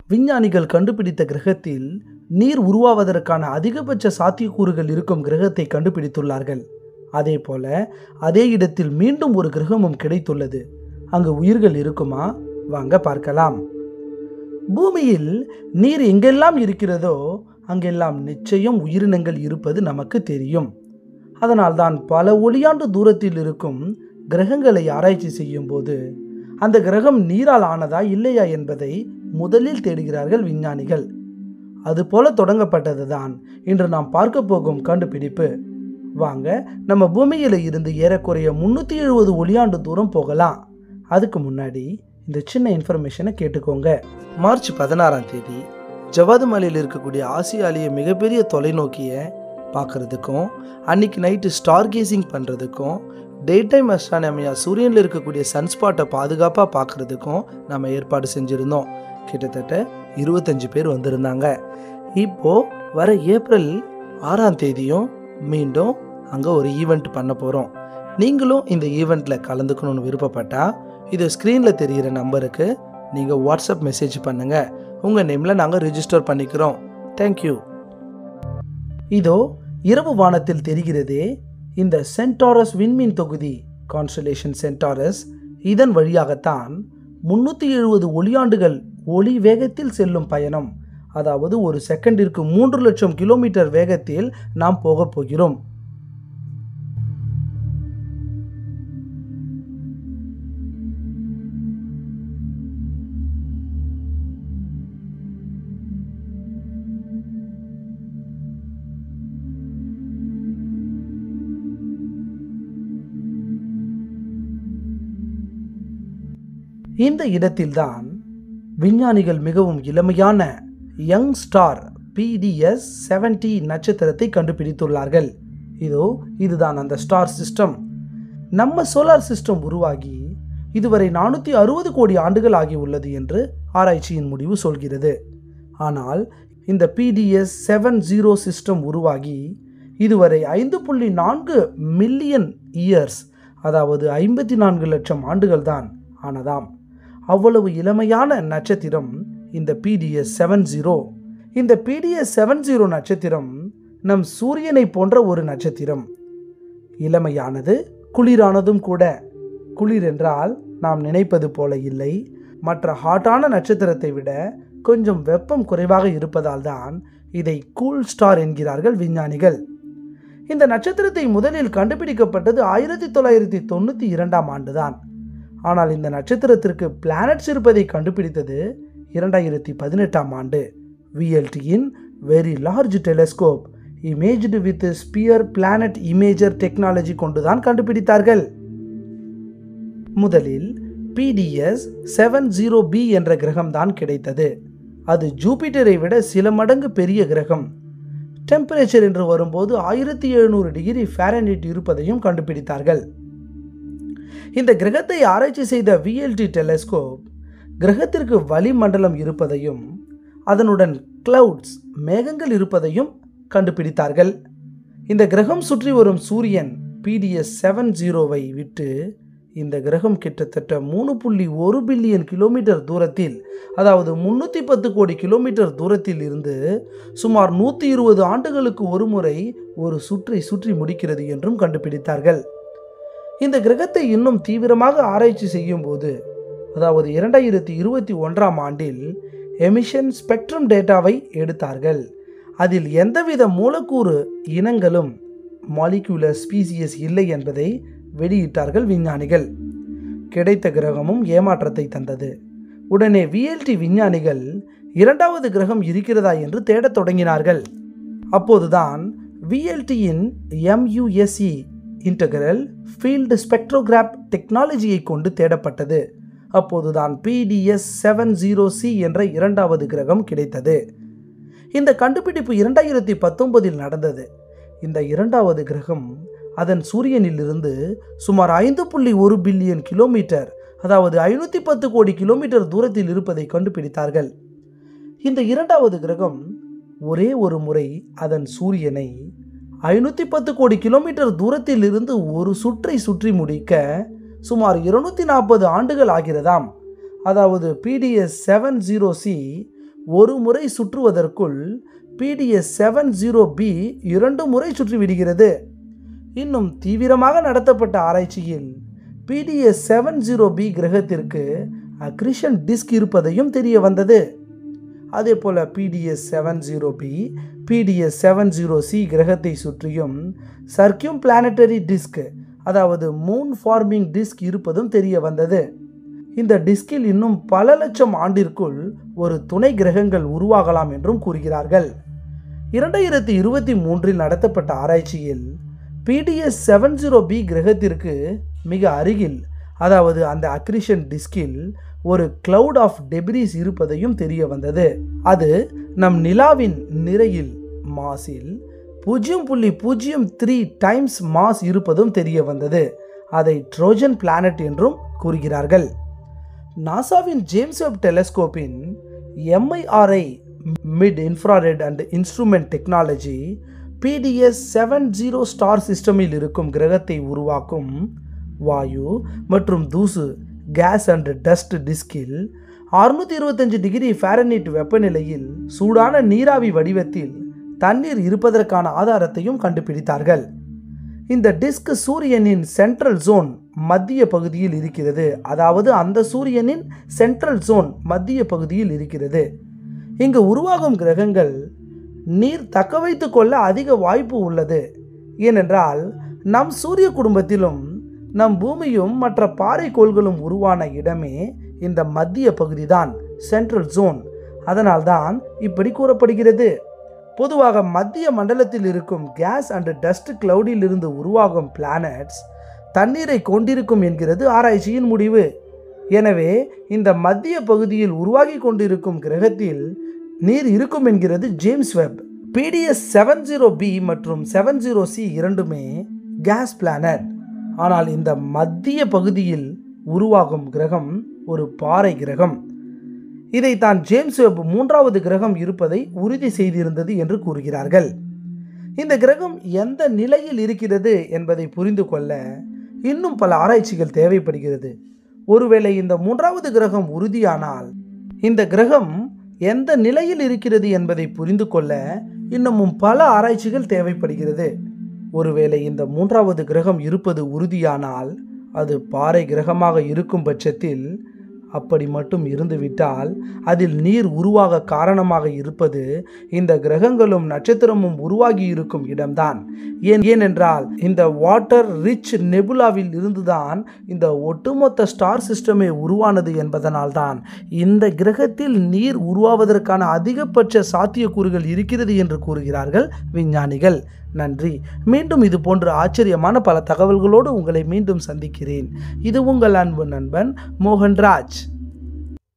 விஞ்ஞானிகள் கண்டுபிடித்த கிரகத்தில் நீர் உருவாவதற்கான அதிகபட்ச சாத்தியக்கூறுகள் இருக்கும் கிரகத்தை கண்டுபிடித்துள்ளார்கள் அதே போல அதே இடத்தில் மீண்டும் ஒரு கிரகமும் கிடைத்துள்ளது அங்கு உயிர்கள் இருக்குமா வாங்க பார்க்கலாம் பூமியில் நீர் எங்கெல்லாம் இருக்கிறதோ அங்கெல்லாம் நிச்சயம் உயிரினங்கள் இருப்பது நமக்கு தெரியும் அதனால்தான் பல ஒளியாண்டு தூரத்தில் இருக்கும் கிரகங்களை ஆராய்ச்சி செய்யும் போது அந்த கிரகம் நீரால் ஆனதா இல்லையா என்பதை முதலில் தேடுகிறார்கள் விஞ்ஞானிகள் அதுபோல தொடங்கப்பட்டது தான் இன்று நாம் பார்க்க போகும் கண்டுபிடிப்பு வாங்க நம்ம பூமியில இருந்து ஏறக்குறைய முன்னூற்றி எழுபது ஒளியாண்டு தூரம் போகலாம் அதுக்கு முன்னாடி இந்த சின்ன இன்ஃபர்மேஷனை கேட்டுக்கோங்க மார்ச் பதினாறாம் தேதி ஜவாது மலையில் இருக்கக்கூடிய ஆசியாலேயே மிகப்பெரிய தொலைநோக்கியை பார்க்குறதுக்கும் அன்னைக்கு நைட்டு ஸ்டார் கேசிங் பண்ணுறதுக்கும் டே டைம் அஸ்ட்ரானமியாக சூரியனில் இருக்கக்கூடிய சன்ஸ்பாட்டை பாதுகாப்பாக பார்க்குறதுக்கும் நம்ம ஏற்பாடு செஞ்சுருந்தோம் கிட்டத்தட்ட இருபத்தஞ்சு பேர் வந்திருந்தாங்க இப்போது வர ஏப்ரல் ஆறாம் தேதியும் மீண்டும் அங்கே ஒரு ஈவெண்ட் பண்ண போகிறோம் நீங்களும் இந்த ஈவெண்ட்டில் கலந்துக்கணும்னு விருப்பப்பட்டால் இது ஸ்க்ரீனில் தெரிகிற நம்பருக்கு நீங்கள் வாட்ஸ்அப் மெசேஜ் பண்ணுங்கள் உங்கள் நேமில் நாங்கள் ரிஜிஸ்டர் பண்ணிக்கிறோம் தேங்க்யூ இதோ இரவு வானத்தில் தெரிகிறதே இந்த சென்டாரஸ் விண்மீன் தொகுதி கான்ஸ்டலேஷன் சென்டாரஸ் இதன் வழியாகத்தான் முன்னூற்றி எழுபது ஒளியாண்டுகள் ஒளி வேகத்தில் செல்லும் பயணம் அதாவது ஒரு செகண்டிற்கு மூன்று லட்சம் கிலோமீட்டர் வேகத்தில் நாம் போகப் போகிறோம் இந்த இடத்தில்தான் விஞ்ஞானிகள் மிகவும் இளமையான யங் ஸ்டார் பிடிஎஸ் செவன்டி நட்சத்திரத்தை கண்டுபிடித்துள்ளார்கள் இதோ இதுதான் அந்த ஸ்டார் சிஸ்டம் நம்ம சோலார் சிஸ்டம் உருவாகி இதுவரை நானூற்றி அறுபது கோடி ஆண்டுகள் ஆகியுள்ளது என்று ஆராய்ச்சியின் முடிவு சொல்கிறது ஆனால் இந்த பிடிஎஸ் செவன் ஜீரோ சிஸ்டம் உருவாகி இதுவரை ஐந்து புள்ளி நான்கு மில்லியன் இயர்ஸ் அதாவது ஐம்பத்தி நான்கு லட்சம் ஆண்டுகள் தான் ஆனதாம் அவ்வளவு இளமையான நட்சத்திரம் இந்த பிடிஎஸ் செவன் ஜீரோ இந்த பிடிஎஸ் செவன் ஜீரோ நட்சத்திரம் நம் சூரியனை போன்ற ஒரு நட்சத்திரம் இளமையானது குளிரானதும் கூட குளிர் என்றால் நாம் நினைப்பது போல இல்லை மற்ற ஹாட்டான நட்சத்திரத்தை விட கொஞ்சம் வெப்பம் குறைவாக இருப்பதால் தான் இதை கூல் ஸ்டார் என்கிறார்கள் விஞ்ஞானிகள் இந்த நட்சத்திரத்தை முதலில் கண்டுபிடிக்கப்பட்டது ஆயிரத்தி தொள்ளாயிரத்தி தொண்ணூற்றி இரண்டாம் ஆண்டுதான் ஆனால் இந்த நட்சத்திரத்திற்கு பிளானட்ஸ் இருப்பதை கண்டுபிடித்தது இரண்டாயிரத்தி பதினெட்டாம் ஆண்டு விஎல்டியின் very large telescope imaged with sphere planet imager technology கொண்டுதான் கண்டுபிடித்தார்கள் முதலில் பிடிஎஸ் செவன் ஜீரோ பி என்ற கிரகம்தான் கிடைத்தது அது ஜூபிட்டரை விட சில மடங்கு பெரிய கிரகம் டெம்பரேச்சர் என்று வரும்போது ஆயிரத்தி எழுநூறு டிகிரி ஃபேரனைட் இருப்பதையும் கண்டுபிடித்தார்கள் இந்த கிரகத்தை ஆராய்ச்சி செய்த விஎல்டி டெலஸ்கோப் கிரகத்திற்கு வளிமண்டலம் இருப்பதையும் அதனுடன் கிளவுட்ஸ் மேகங்கள் இருப்பதையும் கண்டுபிடித்தார்கள் இந்த கிரகம் சுற்றி வரும் சூரியன் பிடிஎஸ் செவன் ஜீரோவை விட்டு இந்த கிரகம் கிட்டத்தட்ட மூணு புள்ளி ஒரு பில்லியன் கிலோமீட்டர் தூரத்தில் அதாவது முன்னூற்றி பத்து கோடி கிலோமீட்டர் தூரத்தில் இருந்து சுமார் நூற்றி இருபது ஆண்டுகளுக்கு ஒரு முறை ஒரு சுற்றை சுற்றி முடிக்கிறது என்றும் கண்டுபிடித்தார்கள் இந்த கிரகத்தை இன்னும் தீவிரமாக ஆராய்ச்சி செய்யும் போது அதாவது இரண்டாயிரத்தி இருபத்தி ஒன்றாம் ஆண்டில் எமிஷன் ஸ்பெக்ட்ரம் டேட்டாவை எடுத்தார்கள் அதில் எந்தவித மூலக்கூறு இனங்களும் மாலிகுலர் ஸ்பீசியஸ் இல்லை என்பதை வெளியிட்டார்கள் விஞ்ஞானிகள் கிடைத்த கிரகமும் ஏமாற்றத்தை தந்தது உடனே விஎல்டி விஞ்ஞானிகள் இரண்டாவது கிரகம் இருக்கிறதா என்று தேடத் தொடங்கினார்கள் அப்போதுதான் விஎல்டியின் எம்யூஎஸ்இ இன்டகரல் ஃபீல்டு ஸ்பெக்ட்ரோகிராப் டெக்னாலஜியை கொண்டு தேடப்பட்டது அப்போதுதான் பிடிஎஸ் செவன் ஜீரோ சி என்ற இரண்டாவது கிரகம் கிடைத்தது இந்த கண்டுபிடிப்பு இரண்டாயிரத்தி பத்தொன்பதில் நடந்தது இந்த இரண்டாவது கிரகம் அதன் சூரியனிலிருந்து சுமார் ஐந்து புள்ளி ஒரு பில்லியன் கிலோமீட்டர் அதாவது ஐநூற்றி பத்து கோடி கிலோமீட்டர் தூரத்தில் இருப்பதை கண்டுபிடித்தார்கள் இந்த இரண்டாவது கிரகம் ஒரே ஒரு முறை அதன் சூரியனை ஐநூற்றி பத்து கோடி கிலோமீட்டர் தூரத்தில் இருந்து ஒரு சுற்றை சுற்றி முடிக்க சுமார் இருநூற்றி நாற்பது ஆண்டுகள் ஆகிறதாம் அதாவது பிடிஎஸ் செவன் ஜீரோ சி ஒரு முறை சுற்றுவதற்குள் பிடிஎஸ் செவன் ஜீரோ பி இரண்டு முறை சுற்றி விடுகிறது இன்னும் தீவிரமாக நடத்தப்பட்ட ஆராய்ச்சியில் பிடிஎஸ் செவன் ஜீரோ பி கிரகத்திற்கு அக்ரிஷன் டிஸ்க் இருப்பதையும் தெரிய வந்தது அதே போல் PDS seven zero B PDS seven zero C கிரகத்தை சுற்றியும் சர்க்கியூம் பிளானட்டரி டிஸ்க் அதாவது மூன் ஃபார்மிங் டிஸ்க் இருப்பதும் தெரிய வந்தது இந்த டிஸ்கில் இன்னும் பல லட்சம் ஆண்டிற்குள் ஒரு துணை கிரகங்கள் உருவாகலாம் என்றும் கூறுகிறார்கள் இரண்டாயிரத்தி இருபத்தி மூன்றில் நடத்தப்பட்ட ஆராய்ச்சியில் பிடிஎஸ் செவன் ஜீரோ பி கிரகத்திற்கு மிக அருகில் அதாவது அந்த அக்ரிஷன் டிஸ்கில் ஒரு கிளவுட் ஆஃப் டெபிரிஸ் இருப்பதையும் தெரிய வந்தது அது நம் நிலாவின் நிறையில் மாஸில் பூஜ்ஜியம் புள்ளி பூஜ்ஜியம் த்ரீ டைம்ஸ் மாஸ் இருப்பதும் தெரிய வந்தது அதை ட்ரோஜன் பிளானட் என்றும் கூறுகிறார்கள் நாசாவின் ஜேம்ஸ் வெப் டெலஸ்கோப்பின் MIRI mid infrared and instrument technology PDS seven zero star சிஸ்டமில் இருக்கும் கிரகத்தை உருவாக்கும் வாயு மற்றும் தூசு கேஸ் அண்ட் டஸ்ட் டிஸ்கில் அறுநூத்தி இருபத்தஞ்சு டிகிரி ஃபாரனிட் வெப்பநிலையில் சூடான நீராவி வடிவத்தில் தண்ணீர் இருப்பதற்கான ஆதாரத்தையும் கண்டுபிடித்தார்கள் இந்த டிஸ்க் சூரியனின் சென்ட்ரல் ஜோன் மத்திய பகுதியில் இருக்கிறது அதாவது அந்த சூரியனின் சென்ட்ரல் ஜோன் மத்திய பகுதியில் இருக்கிறது இங்கு உருவாகும் கிரகங்கள் நீர் தக்க வைத்து கொள்ள அதிக வாய்ப்பு உள்ளது ஏனென்றால் நம் சூரிய குடும்பத்திலும் நம் பூமியும் மற்ற பாறை கோள்களும் உருவான இடமே இந்த மத்திய பகுதி தான் சென்ட்ரல் ஜோன் அதனால்தான் இப்படி கூறப்படுகிறது பொதுவாக மத்திய மண்டலத்தில் இருக்கும் கேஸ் அண்ட் டஸ்ட் கிளவுடில் இருந்து உருவாகும் பிளானட்ஸ் தண்ணீரை கொண்டிருக்கும் என்கிறது ஆராய்ச்சியின் முடிவு எனவே இந்த மத்திய பகுதியில் உருவாகி கொண்டிருக்கும் கிரகத்தில் நீர் இருக்கும் என்கிறது James Webb PDS seven zero B மற்றும் செவன் ஜீரோ சி இரண்டுமே கேஸ் பிளானட் ஆனால் இந்த மத்திய பகுதியில் உருவாகும் கிரகம் ஒரு பாறை கிரகம் இதைத்தான் ஜேம்ஸ் வெப் மூன்றாவது கிரகம் இருப்பதை உறுதி செய்திருந்தது என்று கூறுகிறார்கள் இந்த கிரகம் எந்த நிலையில் இருக்கிறது என்பதை புரிந்து கொள்ள இன்னும் பல ஆராய்ச்சிகள் தேவைப்படுகிறது ஒருவேளை இந்த மூன்றாவது கிரகம் உறுதியானால் இந்த கிரகம் எந்த நிலையில் இருக்கிறது என்பதை புரிந்து கொள்ள இன்னமும் பல ஆராய்ச்சிகள் தேவைப்படுகிறது ஒருவேளை இந்த மூன்றாவது கிரகம் இருப்பது உறுதியானால் அது பாறை கிரகமாக இருக்கும் பட்சத்தில் அப்படி மட்டும் இருந்துவிட்டால் அதில் நீர் உருவாக காரணமாக இருப்பது இந்த கிரகங்களும் நட்சத்திரமும் உருவாகி இருக்கும் இடம்தான் ஏன் ஏனென்றால் இந்த வாட்டர் ரிச் நெபுலாவில் இருந்துதான் இந்த ஒட்டுமொத்த ஸ்டார் சிஸ்டமே உருவானது என்பதனால்தான் இந்த கிரகத்தில் நீர் உருவாவதற்கான அதிகபட்ச சாத்தியக்கூறுகள் இருக்கிறது என்று கூறுகிறார்கள் விஞ்ஞானிகள் நன்றி மீண்டும் இது போன்ற ஆச்சரியமான பல தகவல்களோடு உங்களை மீண்டும் சந்திக்கிறேன் இது உங்கள் அன்பு நண்பன் மோகன்ராஜ்